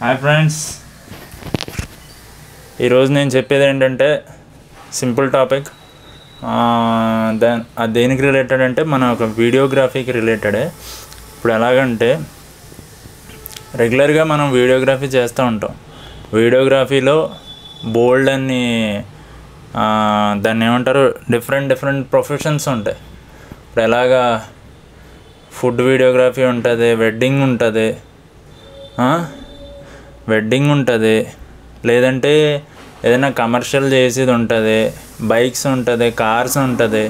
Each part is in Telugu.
హాయ్ ఫ్రెండ్స్ ఈరోజు నేను చెప్పేది ఏంటంటే సింపుల్ టాపిక్ దాని అది దేనికి రిలేటెడ్ అంటే మన ఒక వీడియోగ్రఫీకి రిలేటెడే ఇప్పుడు ఎలాగంటే రెగ్యులర్గా మనం వీడియోగ్రఫీ చేస్తూ ఉంటాం వీడియోగ్రఫీలో బోల్డ్ అన్ని ఆ, దాన్ని ఏమంటారు డిఫరెంట్ డిఫరెంట్ ప్రొఫెషన్స్ ఉంటాయి ఇప్పుడు ఎలాగా ఫుడ్ వీడియోగ్రఫీ ఉంటుంది వెడ్డింగ్ ఉంటుంది వెడ్డింగ్ ఉంటుంది లేదంటే ఏదైనా కమర్షియల్ చేసేది ఉంటుంది బైక్స్ ఉంటుంది కార్స్ ఉంటుంది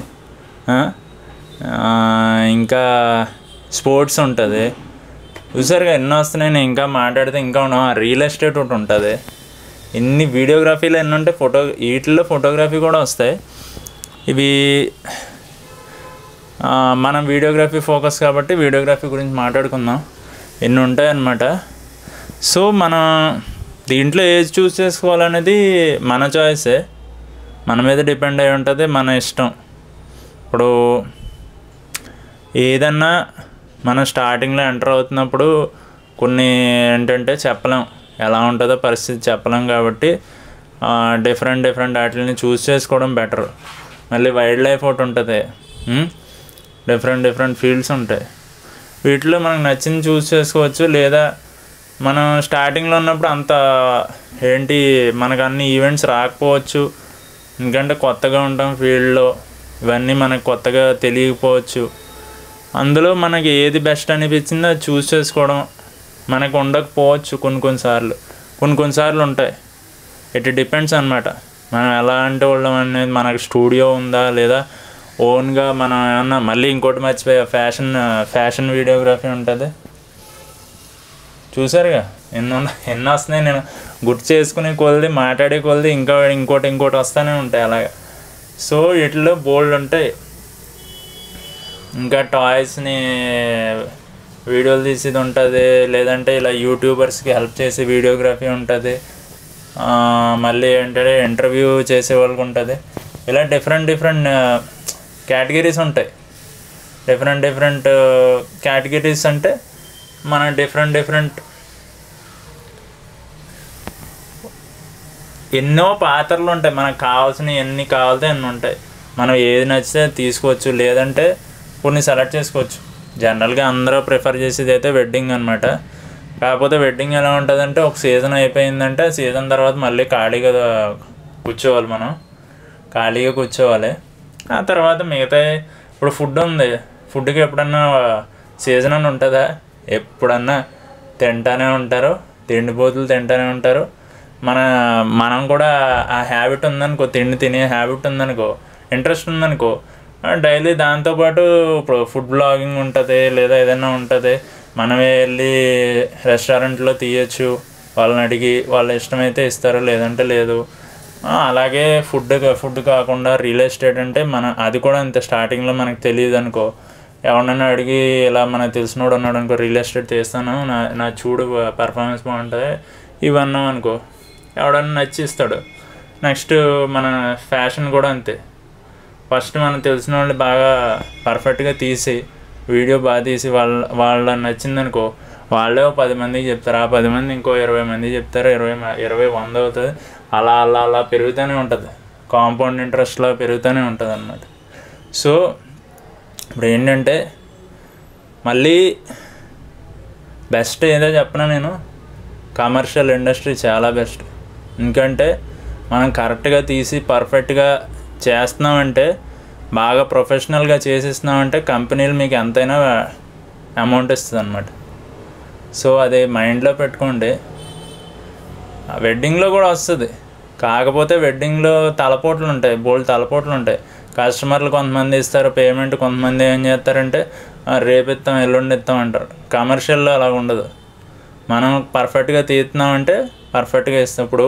ఇంకా స్పోర్ట్స్ ఉంటుంది చూసారుగా ఎన్నో వస్తున్నాయి నేను ఇంకా మాట్లాడితే ఇంకా ఉన్నాం రియల్ ఎస్టేట్ ఒకటి ఉంటుంది ఇన్ని వీడియోగ్రఫీలు ఎన్ని ఉంటాయి ఫోటో వీటిల్లో ఫోటోగ్రఫీ కూడా వస్తాయి ఇవి ఆ, మనం వీడియోగ్రఫీ ఫోకస్ కాబట్టి వీడియోగ్రఫీ గురించి మాట్లాడుకుందాం ఎన్ని ఉంటాయి అన్నమాట సో మనం దీంట్లో ఏది చూస్ చేసుకోవాలనేది మన చాయిసే మన మీద డిపెండ్ అయి ఉంటుంది మన ఇష్టం ఇప్పుడు ఏదన్నా మనం స్టార్టింగ్లో ఎంటర్ అవుతున్నప్పుడు కొన్ని ఏంటంటే చెప్పలేం ఎలా ఉంటుందో పరిస్థితి చెప్పలేం కాబట్టి డిఫరెంట్ డిఫరెంట్ వాటిని చూస్ చేసుకోవడం బెటర్ మళ్ళీ వైల్డ్ లైఫ్ ఒకటి ఉంటుంది డిఫరెంట్ డిఫరెంట్ ఫీల్డ్స్ ఉంటాయి వీటిలో మనకు నచ్చింది చూస్ చేసుకోవచ్చు లేదా మనం స్టార్టింగ్లో ఉన్నప్పుడు అంత ఏంటి మనకు అన్ని ఈవెంట్స్ రాకపోవచ్చు ఎందుకంటే కొత్తగా ఉంటాం ఫీల్డ్లో ఇవన్నీ మనకు కొత్తగా తెలియకపోవచ్చు అందులో మనకి ఏది బెస్ట్ అనిపించిందో అది చూస్ చేసుకోవడం మనకు ఉండకపోవచ్చు కొన్ని కొన్నిసార్లు కొన్ని కొన్నిసార్లు ఉంటాయి ఇట్ డిపెండ్స్ అనమాట మనం ఎలాంటి వాళ్ళం అనేది మనకు స్టూడియో ఉందా లేదా ఓన్గా మనం ఏమన్నా మళ్ళీ ఇంకోటి మర్చిపోయా ఫ్యాషన్ ఫ్యాషన్ వీడియోగ్రఫీ ఉంటుంది చూసారుగా ఎన్ని ఉన్న ఎన్ని వస్తున్నాయి నేను గుర్తు చేసుకునే కొలది మాట్లాడే కొలది ఇంకా ఇంకోటి ఇంకోటి వస్తూనే ఉంటాయి అలాగా సో వీటిలో బోల్డ్ ఉంటాయి ఇంకా టాయ్స్ని వీడియోలు తీసేది ఉంటుంది లేదంటే ఇలా యూట్యూబర్స్కి హెల్ప్ చేసే వీడియోగ్రఫీ ఉంటుంది ఆ, మళ్ళీ ఏంటంటే ఇంటర్వ్యూ చేసే వాళ్ళకి ఉంటుంది ఇలా డిఫరెంట్ డిఫరెంట్ కేటగిరీస్ ఉంటాయి డిఫరెంట్ డిఫరెంట్ కేటగిరీస్ అంటే మన డిఫరెంట్ డిఫరెంట్ ఎన్నో పాత్రలు ఉంటాయి మనకు కావాల్సిన ఎన్ని కావాలితే అన్ని ఉంటాయి మనం ఏది నచ్చితే అది తీసుకోవచ్చు లేదంటే కొన్ని సెలెక్ట్ చేసుకోవచ్చు జనరల్గా అందరూ ప్రిఫర్ చేసేది అయితే వెడ్డింగ్ అనమాట కాకపోతే వెడ్డింగ్ ఎలా ఉంటుందంటే ఒక సీజన్ అయిపోయిందంటే ఆ సీజన్ తర్వాత మళ్ళీ ఖాళీగా కూర్చోవాలి మనం ఖాళీగా కూర్చోవాలి ఆ తర్వాత మిగతా ఇప్పుడు ఫుడ్ ఉంది ఫుడ్కి ఎప్పుడన్నా సీజన్ అని ఉంటుందా ఎప్పుడన్నా తింటానే ఉంటారు తిండిపోతులు తింటానే ఉంటారు మన మనం కూడా ఆ హ్యాబిట్ ఉందనుకో తిండి తినే హ్యాబిట్ ఉందనుకో ఇంట్రెస్ట్ ఉందనుకో డైలీ దాంతోపాటు ఇప్పుడు ఫుడ్ బ్లాగింగ్ ఉంటుంది లేదా ఏదైనా ఉంటుంది మనమే వెళ్ళి రెస్టారెంట్లో తీయచ్చు వాళ్ళని అడిగి వాళ్ళ ఇష్టమైతే ఇస్తారు లేదంటే లేదు ఆ, అలాగే ఫుడ్ ఫుడ్ కాకుండా రియల్ ఎస్టేట్ అంటే మన అది కూడా అంతే స్టార్టింగ్లో మనకు తెలియదు అనుకో ఎవరినైనా అడిగి ఇలా మనకు తెలిసినోడు ఉన్నాడు అనుకో రియల్ ఎస్టేట్ చేస్తాను నా నా చూడు పర్ఫార్మెన్స్ బాగుంటుంది ఇవన్నాం అనుకో ఎవడన్నా నచ్చి ఇస్తాడు నెక్స్ట్ మన ఫ్యాషన్ కూడా అంతే ఫస్ట్ మనకు తెలిసిన వాళ్ళు బాగా పర్ఫెక్ట్గా తీసి వీడియో బాగా తీసి వాళ్ళ వాళ్ళ నచ్చిందనుకో వాళ్ళే ఓ పది మందికి చెప్తారు ఆ పది మంది ఇంకో ఇరవై మంది చెప్తారు ఇరవై మ- ఇరవై వంద అవుతుంది అలా అలా అలా పెరుగుతూనే ఉంటుంది కాంపౌండ్ ఇంట్రెస్ట్లా పెరుగుతూనే ఉంటుంది అన్నమాట సో ఇప్పుడు ఏంటంటే మళ్ళీ బెస్ట్ ఏదో చెప్పనా నేను కమర్షియల్ ఇండస్ట్రీ చాలా బెస్ట్ ఎందుకంటే మనం కరెక్ట్గా తీసి పర్ఫెక్ట్గా చేస్తున్నామంటే బాగా ప్రొఫెషనల్గా చేసిస్తున్నామంటే కంపెనీలు మీకు ఎంతైనా అమౌంట్ ఇస్తుంది అనమాట సో అది మైండ్లో పెట్టుకోండి ఆ వెడ్డింగ్లో కూడా వస్తుంది కాకపోతే వెడ్డింగ్లో తలపోట్లు ఉంటాయి బోల్డ్ తలపోట్లు ఉంటాయి కస్టమర్లు కొంతమంది ఇస్తారు పేమెంట్ కొంతమంది ఏం చేస్తారంటే "ఆ, రేపు ఇస్తాం ఎల్లుండి ఇస్తాం అంటారు కమర్షియల్లో అలా ఉండదు మనం పర్ఫెక్ట్గా తీస్తున్నామంటే పర్ఫెక్ట్గా ఇస్తాం ఇప్పుడు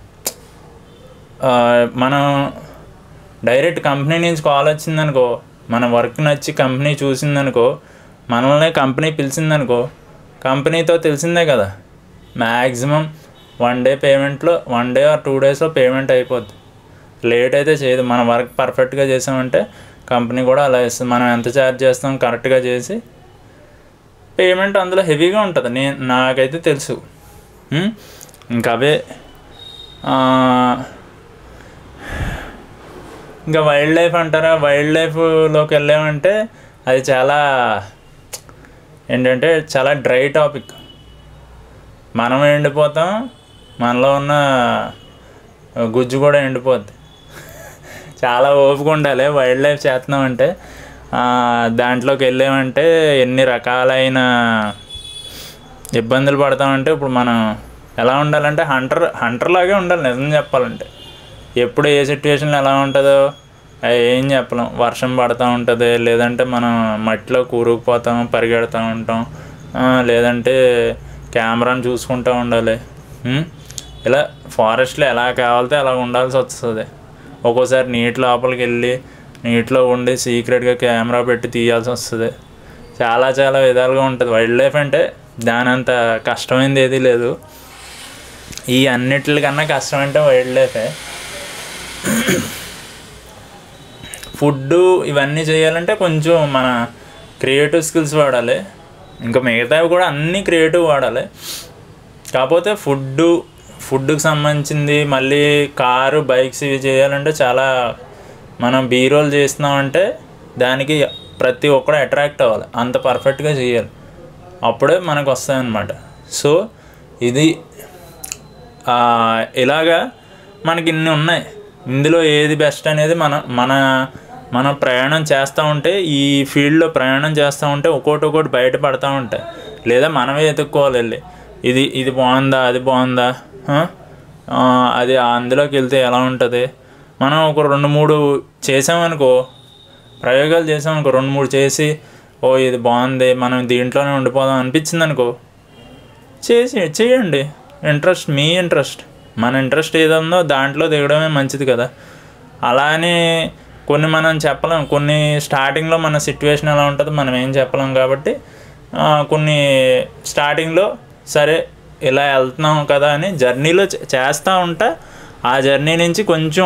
ఆ, మనం డైరెక్ట్ కంపెనీ నుంచి కాల్ వచ్చిందనుకో మన వర్క్ నచ్చి కంపెనీ చూసిందనుకో మనల్ని కంపెనీ పిలిచిందనుకో కంపెనీతో తెలిసిందే కదా మ్యాక్సిమం వన్ డే పేమెంట్లో వన్ డే ఆర్ టూ డేస్లో పేమెంట్ అయిపోద్ది లేట్ అయితే చేయదు మన వర్క్ పర్ఫెక్ట్గా చేసామంటే కంపెనీ కూడా అలా ఇస్తుంది మనం ఎంత ఛార్జ్ చేస్తాం కరెక్ట్గా చేసి పేమెంట్ అందులో హెవీగా ఉంటుంది నేను నాకైతే తెలుసు ఉమ్, ఇంకా అవే ఆ, ఇంకా వైల్డ్ లైఫ్ అంటారా వైల్డ్ లైఫ్లోకి వెళ్ళామంటే అది చాలా ఏంటంటే చాలా డ్రై టాపిక్ మనం ఎండిపోతాం మనలో ఉన్న గుజ్జు కూడా ఎండిపోద్ది చాలా ఓపిక ఉండాలి వైల్డ్ లైఫ్ చేస్తున్నాం అంటే ఆ, దాంట్లోకి వెళ్ళామంటే ఎన్ని రకాలైన ఇబ్బందులు పడతామంటే ఇప్పుడు మనం ఎలా ఉండాలంటే హంటర్ హంటర్ లాగే ఉండాలి నిజం చెప్పాలంటే ఎప్పుడు ఏ సిచ్యువేషన్లో ఎలా ఉంటుందో అవి ఏం చెప్పలేం వర్షం పడుతూ ఉంటుంది లేదంటే మనం మట్టిలో కూరుకుపోతాం పరిగెడుతూ ఉంటాం ఆ, లేదంటే కెమెరాని చూసుకుంటూ ఉండాలి ఉం? ఇలా ఫారెస్ట్లో ఎలా కావాలితే అలా ఉండాల్సి వస్తుంది ఒక్కోసారి నీటి లోపలికి వెళ్ళి నీటిలో ఉండి సీక్రెట్గా కెమెరా పెట్టి తీయాల్సి వస్తుంది చాలా చాలా విధాలుగా ఉంటుంది వైల్డ్ లైఫ్ అంటే దాని అంత కష్టమైంది ఏదీ లేదు ఈ అన్నిటికన్నా కష్టం అంటే వైల్డ్ లైఫే ఫుడ్ ఇవన్నీ చేయాలంటే కొంచెం మన క్రియేటివ్ స్కిల్స్ వాడాలి ఇంకా మిగతావి కూడా అన్నీ క్రియేటివ్ వాడాలి కాకపోతే ఫుడ్ ఫుడ్కి సంబంధించింది మళ్ళీ కారు బైక్స్ ఇవి చేయాలంటే చాలా మనం బీరోల్ చేస్తున్నామంటే దానికి ప్రతి ఒక్కడు అట్రాక్ట్ అవ్వాలి అంత పర్ఫెక్ట్గా చేయాలి అప్పుడే మనకు వస్తాయన్నమాట సో ఇది ఆ, ఇలాగా మనకి ఇన్ని ఉన్నాయి ఇందులో ఏది బెస్ట్ అనేది మన మన మన ప్రయాణం చేస్తూ ఉంటే ఈ ఫీల్డ్లో ప్రయాణం చేస్తూ ఉంటే ఒక్కోటి ఒక్కోటి బయటపడతా ఉంటాయి లేదా మనమే ఎత్తుక్కోవాలి వెళ్ళి ఇది ఇది బాగుందా అది బాగుందా ఆ? ఆ, అది అందులోకి వెళ్తే ఎలా ఉంటుంది మనం ఒక రెండు మూడు చేసామనుకో ప్రయోగాలు చేసామనుకో రెండు మూడు చేసి ఓ ఇది బాగుంది మనం దీంట్లోనే ఉండిపోదాం అనిపించింది అనుకో చేసి చేయండి ఇంట్రెస్ట్ మీ ఇంట్రెస్ట్ మన ఇంట్రెస్ట్ ఏదుందో దాంట్లో దిగడమే మంచిది కదా అలానే కొన్ని మనం చెప్పలేం కొన్ని స్టార్టింగ్లో మన సిచ్యువేషన్ ఎలా ఉంటుందో మనం ఏం చెప్పలేం కాబట్టి ఆ, కొన్ని స్టార్టింగ్లో సరే ఇలా వెళ్తున్నాం కదా అని జర్నీలో చే- చేస్తూ ఉంటా ఆ జర్నీ నుంచి కొంచెం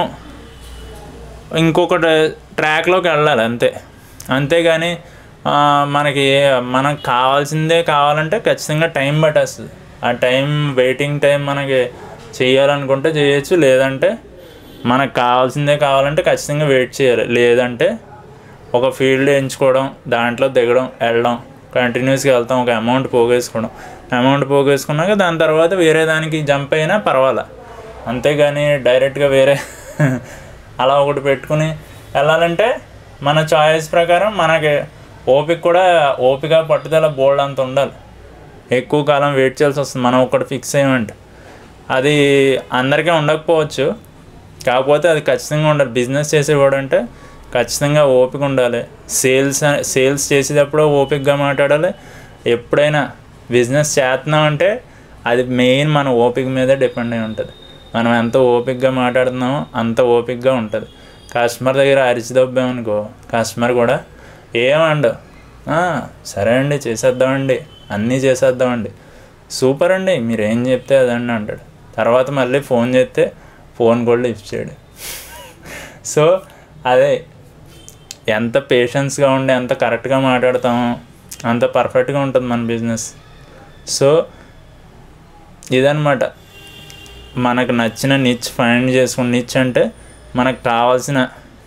ఇంకొక ట్రాక్లోకి వెళ్ళాలి అంతే అంతేగాని ఆ, మనకి ఏ- మనకు కావాల్సిందే కావాలంటే ఖచ్చితంగా టైం పట్టేస్తుంది ఆ టైం వెయిటింగ్ టైం మనకి చేయాలనుకుంటే చేయొచ్చు లేదంటే మనకు కావాల్సిందే కావాలంటే ఖచ్చితంగా వెయిట్ చేయాలి లేదంటే ఒక ఫీల్డ్ ఎంచుకోవడం దాంట్లో దిగడం వెళ్ళడం కంటిన్యూస్గా వెళ్తాం ఒక అమౌంట్ పోగేసుకోవడం అమౌంట్ పోగేసుకున్నాక దాని తర్వాత వేరే దానికి జంప్ అయినా పర్వాలా అంతేగాని డైరెక్ట్గా వేరే అలా ఒకటి పెట్టుకుని వెళ్ళాలంటే మన చాయిస్ ప్రకారం మనకి ఓపిక కూడా ఓపిక పట్టుదల బోల్డ్ అంత ఉండాలి ఎక్కువ కాలం వెయిట్ చేయాల్సి వస్తుంది మనం ఒకటి ఫిక్స్ అయ్యమంటే అది అందరికీ ఉండకపోవచ్చు కాకపోతే అది ఖచ్చితంగా ఉండాలి బిజినెస్ చేసేవాడు అంటే ఖచ్చితంగా ఓపిక ఉండాలి సేల్స్ సేల్స్ చేసేటప్పుడు ఓపికగా మాట్లాడాలి ఎప్పుడైనా బిజినెస్ చేస్తున్నామంటే అది మెయిన్ మన ఓపిక మీదే డిపెండ్ అయి ఉంటుంది మనం ఎంత ఓపికగా మాట్లాడుతున్నామో అంత ఓపికగా ఉంటుంది కస్టమర్ దగ్గర అరిచిదొబ్బామనుకో కస్టమర్ కూడా ఏమండు "ఆ, సరే అండి చేసేద్దామండి అన్నీ చేసేద్దామండి సూపర్ అండి మీరు ఏం చెప్తే అదండి అంటాడు తర్వాత మళ్ళీ ఫోన్ చేస్తే ఫోన్ కూడా లిఫ్ట్ చేయడు సో అదే ఎంత పేషెన్స్గా ఉండి ఎంత కరెక్ట్గా మాట్లాడతామో అంత పర్ఫెక్ట్గా ఉంటుంది మన బిజినెస్ సో ఇదనమాట మనకు నచ్చిన నిచ్ ఫైండ్ చేసుకున్న నిచ్ అంటే మనకు కావాల్సిన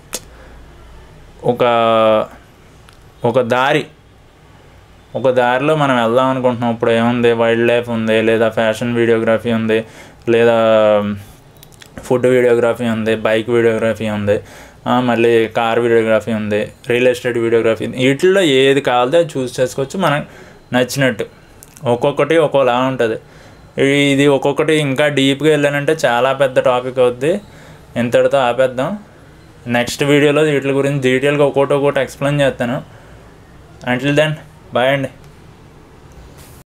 ఒక ఒక దారి ఒక దారిలో మనం వెళ్దాం అనుకుంటున్నాం ఇప్పుడు ఏముంది వైల్డ్ లైఫ్ ఉంది లేదా ఫ్యాషన్ వీడియోగ్రఫీ ఉంది లేదా ఫుడ్ వీడియోగ్రఫీ ఉంది బైక్ వీడియోగ్రఫీ ఉంది ఆ, మళ్ళీ కార్ వీడియోగ్రఫీ ఉంది రియల్ ఎస్టేట్ వీడియోగ్రఫీ ఉంది వీటిల్లో ఏది కావాలో అది చూస్ చేసుకోవచ్చు మనకు నచ్చినట్టు ఒక్కొక్కటి ఒక్కోలా ఉంటుంది ఇది ఒక్కొక్కటి ఇంకా డీప్గా వెళ్ళానంటే చాలా పెద్ద టాపిక్ అవుద్ది ఇంతటితో ఆపేద్దాం నెక్స్ట్ వీడియోలో వీటి గురించి డీటెయిల్గా ఒక్కొక్కటి ఒక్కొక్కటి ఎక్స్ప్లెయిన్ చేస్తాను అంటిల్ దెన్ బాయ్ అండి